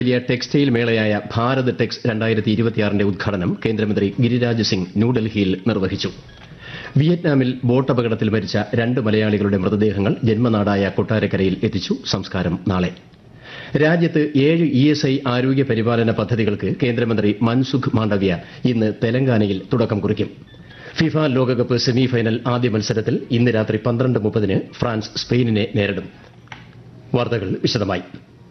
വലിയ textile മേളയായ Bharat Tex രണ്ടായിരത്തി ഇരുപത്തിയാറിന്റെ ഉദ്ഘാടനം കേന്ദ്രമന്ത്രി ഗിരിരാജ് സിംഗ് ന്യൂഡൽഹിയിൽ നിർവഹിച്ചു വിയറ്റ്നാമിൽ ബോട്ട് അപകടത്തിൽ മരിച്ച രണ്ട് മലയാളികളുടെ മൃതദേഹങ്ങൾ ജന്മനാടായ കൊട്ടാരക്കരയിൽ എത്തിച്ചു സംസ്കാരം നാളെ രാജ്യത്ത് ഏഴ് ഇ എസ് ഐ ആരോഗ്യ പരിപാലന പദ്ധതികൾക്ക് കേന്ദ്രമന്ത്രി മൻസുഖ് മാണ്ഡവ്യ ഇന്ന് തെലങ്കാനയിൽ തുടക്കം കുറിക്കും ഫിഫ ലോകകപ്പ് സെമി ഫൈനൽ ആദ്യ മത്സരത്തിൽ ഇന്ന് രാത്രി പന്ത്രണ്ട് മുപ്പതിന് ഫ്രാൻസ് സ്പെയിനിനെ നേരിടും വാർത്തകൾ വിശദമായി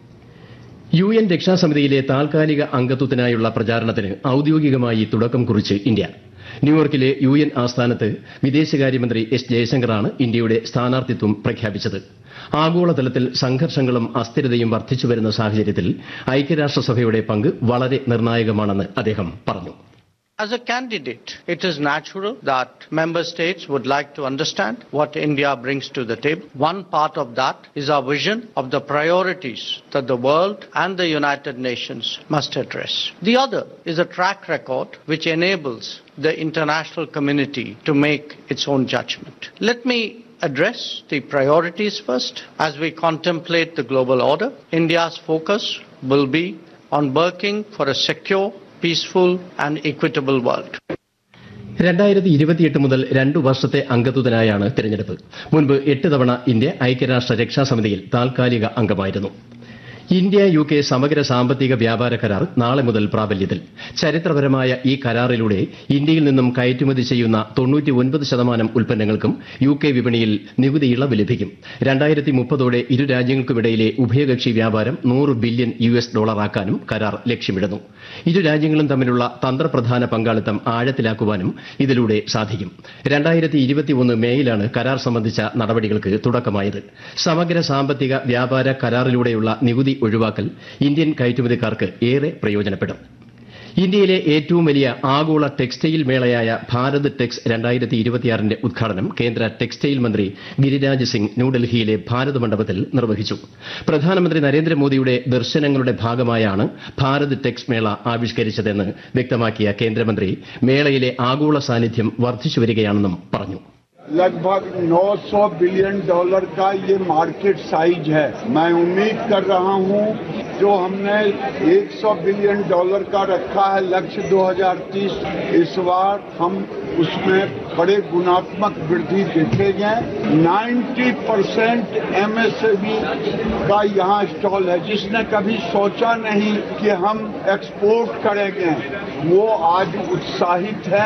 യു എൻ രക്ഷാസമിതിയിലെ താൽക്കാലിക അംഗത്വത്തിനായുള്ള പ്രചാരണത്തിന് ഔദ്യോഗികമായി തുടക്കം കുറിച്ച് ഇന്ത്യ ന്യൂയോർക്കിലെ യു എൻ ആസ്ഥാനത്ത് വിദേശകാര്യമന്ത്രി എസ് ജയശങ്കറാണ് ഇന്ത്യയുടെ സ്ഥാനാർത്ഥിത്വം പ്രഖ്യാപിച്ചത് ആഗോളതലത്തിൽ സംഘർഷങ്ങളും അസ്ഥിരതയും വർദ്ധിച്ചുവരുന്ന സാഹചര്യത്തിൽ ഐക്യരാഷ്ട്രസഭയുടെ പങ്ക് വളരെ നിർണായകമാണെന്ന് അദ്ദേഹം പറഞ്ഞു As a candidate, it is natural that member states would like to understand what India brings to the table. One part of that is our vision of the priorities that the world and the United Nations must address. The other is a track record which enables the international community to make its own judgment. Let me address the priorities first. As we contemplate the global order, India's focus will be on working for a secure, peaceful and equitable world. രണ്ടായിരത്തി ഇരുപത്തിയെട്ട് മുതൽ രണ്ടു വർഷത്തെ അംഗത്വത്തിനായാണ് തിരഞ്ഞെടുപ്പ് മുൻപ് എട്ട് തവണ India ഐക്യരാഷ്ട്ര രക്ഷാസമിതിയിൽ താൽക്കാലിക അംഗമായിരുന്നു ഇന്ത്യ യു കെ സമഗ്ര സാമ്പത്തിക വ്യാപാര കരാർ നാളെ മുതൽ പ്രാബല്യത്തിൽ ചരിത്രപരമായ ഈ കരാറിലൂടെ ഇന്ത്യയിൽ നിന്നും കയറ്റുമതി ചെയ്യുന്ന തൊണ്ണൂറ്റി ഒൻപത് ശതമാനം ഉൽപ്പന്നങ്ങൾക്കും യു കെ വിപണിയിൽ നികുതി ഇളവ് ലഭിക്കും രണ്ടായിരത്തി മുപ്പതോടെ ഇരു രാജ്യങ്ങൾക്കുമിടയിലെ ഉഭയകക്ഷി വ്യാപാരം നൂറ് ബില്യൺ യു എസ് ഡോളറാക്കാനും കരാർ ലക്ഷ്യമിടുന്നു ഇരു രാജ്യങ്ങളും തമ്മിലുള്ള തന്ത്രപ്രധാന പങ്കാളിത്തം ആഴത്തിലാക്കുവാനും ഇതിലൂടെ സാധിക്കും രണ്ടായിരത്തി ഇരുപത്തിയൊന്ന് മേയിലാണ് കരാർ സംബന്ധിച്ച നടപടികൾക്ക് തുടക്കമായത് സമഗ്ര സാമ്പത്തിക വ്യാപാര കരാറിലൂടെയുള്ള നികുതി ഒഴിവാക്കൽ ഇന്ത്യൻ കയറ്റുമതിക്കാർക്ക് ഏറെ പ്രയോജനപ്പെടും ഇന്ത്യയിലെ ഏറ്റവും വലിയ ആഗോള ടെക്സ്റ്റൈൽ മേളയായ ഭാരത് ടെക്സ് രണ്ടായിരത്തി ഇരുപത്തിയാറിന്റെ ഉദ്ഘാടനം കേന്ദ്ര ടെക്സ്റ്റൈൽ മന്ത്രി ഗിരിരാജ് സിംഗ് ന്യൂഡൽഹിയിലെ ഭാരത് മണ്ഡപത്തിൽ നിർവഹിച്ചു പ്രധാനമന്ത്രി നരേന്ദ്രമോദിയുടെ ദർശനങ്ങളുടെ ഭാഗമായാണ് ഭാരത് ടെക്സ് മേള ആവിഷ്കരിച്ചതെന്ന് വ്യക്തമാക്കിയ കേന്ദ്രമന്ത്രി മേളയിലെ ആഗോള സാന്നിധ്യം വർദ്ധിച്ചുവരികയാണെന്നും പറഞ്ഞു लगभग 900 बिलियन डॉलर का ये मार्केट साइज है मैं उम्मीद कर रहा हूँ जो हमने 100 बिलियन डॉलर का रखा है लक्ष्य 2030 इस बार हम उसमें बड़े गुणात्मक वृद्धि देखेंगे 90 परसेंट एमएसएमई का यहाँ स्टॉल है जिसने कभी सोचा नहीं कि हम एक्सपोर्ट करेंगे वो आज उत्साहित है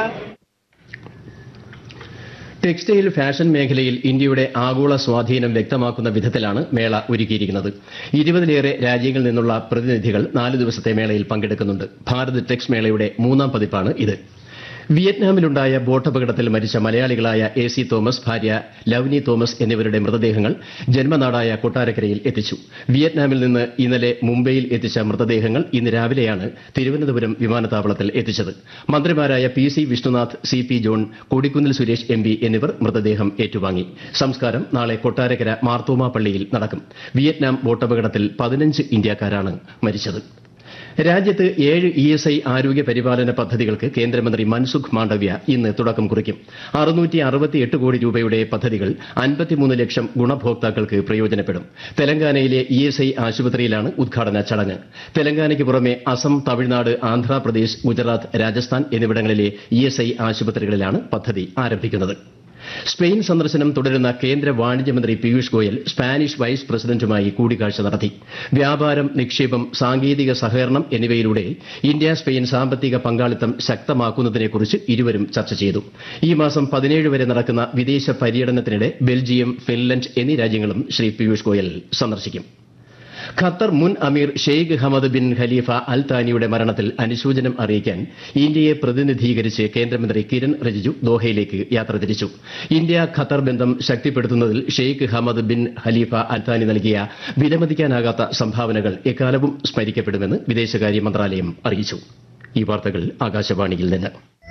ടെക്സ്റ്റൈൽ ഫാഷൻ മേഖലയിൽ ഇന്ത്യയുടെ ആഗോള സ്വാധീനം വ്യക്തമാക്കുന്ന വിധത്തിലാണ് മേള ഒരുക്കിയിരിക്കുന്നത് ഇരുപതിലേറെ രാജ്യങ്ങളിൽ നിന്നുള്ള പ്രതിനിധികൾ നാല് ദിവസത്തെ മേളയിൽ പങ്കെടുക്കുന്നുണ്ട് ഭാരത് ടെക്സ് മേളയുടെ മൂന്നാം പതിപ്പാണ് ഇത് വിയറ്റ്നാമിലുണ്ടായ ബോട്ടപകടത്തിൽ മരിച്ച മലയാളികളായ എ സി തോമസ് ഭാര്യ ലവ്നി തോമസ് എന്നിവരുടെ മൃതദേഹങ്ങൾ ജന്മനാടായ കൊട്ടാരക്കരയിൽ എത്തിച്ചു വിയറ്റ്നാമിൽ നിന്ന് ഇന്നലെ മുംബൈയിൽ എത്തിച്ച മൃതദേഹങ്ങൾ ഇന്ന് രാവിലെയാണ് തിരുവനന്തപുരം വിമാനത്താവളത്തിൽ എത്തിച്ചത് മന്ത്രിമാരായ P C Vishnunath C P John Kodikunnil Suresh M P എന്നിവർ മൃതദേഹം ഏറ്റുവാങ്ങി സംസ്കാരം നാളെ കൊട്ടാരക്കര മാർത്തോമ പള്ളിയിൽ നടക്കും വിയറ്റ്നാം ബോട്ടപകടത്തിൽ പതിനഞ്ച് ഇന്ത്യക്കാരാണ് മരിച്ചത് രാജ്യത്ത് ഏഴ് ഇ എസ് ഐ ആരോഗ്യ പരിപാലന പദ്ധതികൾക്ക് കേന്ദ്രമന്ത്രി മൻസുഖ് മാണ്ഡവ്യ ഇന്ന് തുടക്കം കുറിക്കും അറുന്നൂറ്റി അറുപത്തിയെട്ട് കോടി രൂപയുടെ പദ്ധതികൾ അൻപത്തിമൂന്ന് ലക്ഷം ഗുണഭോക്താക്കൾക്ക് പ്രയോജനപ്പെടും തെലങ്കാനയിലെ ഇ എസ് ഐ ആശുപത്രിയിലാണ് ഉദ്ഘാടന ചടങ്ങ് തെലങ്കാനയ്ക്ക് പുറമെ അസം തമിഴ്നാട് ആന്ധ്രാപ്രദേശ് ഗുജറാത്ത് രാജസ്ഥാൻ എന്നിവിടങ്ങളിലെ ഇ എസ് ഐ ആശുപത്രികളിലാണ് പദ്ധതി ആരംഭിക്കുന്നത് സ്പെയിൻ സന്ദർശനം തുടരുന്ന കേന്ദ്ര വാണിജ്യമന്ത്രി പീയൂഷ് ഗോയൽ സ്പാനിഷ് വൈസ് പ്രസിഡന്റുമായി കൂടിക്കാഴ്ച നടത്തി വ്യാപാരം നിക്ഷേപം സാങ്കേതിക സഹകരണം എന്നിവയിലൂടെ ഇന്ത്യ സ്പെയിൻ സാമ്പത്തിക പങ്കാളിത്തം ശക്തമാക്കുന്നതിനെക്കുറിച്ച് ഇരുവരും ചർച്ച ചെയ്തു ഈ മാസം പതിനേഴ് വരെ നടക്കുന്ന വിദേശ പര്യടനത്തിനിടെ ബെൽജിയം ഫിൻലൻഡ് എന്നീ രാജ്യങ്ങളും ശ്രീ പീയൂഷ് ഗോയൽ സന്ദർശിക്കും ഖത്തർ മുൻ അമീർ Sheikh Hamad bin Khalifa Al താനിയുടെ മരണത്തിൽ അനുശോചനം അറിയിക്കാൻ ഇന്ത്യയെ പ്രതിനിധീകരിച്ച് കേന്ദ്രമന്ത്രി കിരൺ റിജിജു ദോഹയിലേക്ക് യാത്ര തിരിച്ചു ഇന്ത്യ ഖത്തർ ബന്ധം ശക്തിപ്പെടുത്തുന്നതിൽ Sheikh Hamad bin Khalifa Al Thani നൽകിയ വിലമതിക്കാനാകാത്ത സംഭാവനകൾ എക്കാലവും സ്മരിക്കപ്പെടുമെന്ന് വിദേശകാര്യ മന്ത്രാലയം അറിയിച്ചു ഈ വാർത്തകൾ ആകാശവാണിയിൽ നിന്ന്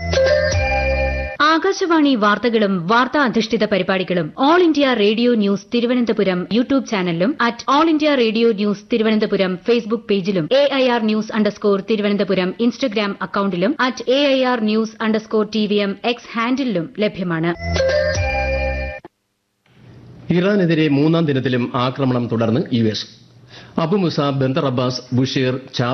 ആകാശവാണി വാർത്തകളും വാർത്താ അധിഷ്ഠിത പരിപാടികളും all India radio news Thiruvananthapuram YouTube ചാനലിലും at all India radio news Thiruvananthapuram Facebook പേജിലും A I R news underscore Thiruvananthapuram Instagram അക്കൌണ്ടിലും at A I R news underscore T V M X ഹാൻഡിലും ലഭ്യമാണ് ഇറാനെതിരെ മൂന്നാം ദിനത്തിലും ആക്രമണം തുടർന്ന് U S Abu Musa Bandar Abbas ബുഷീർ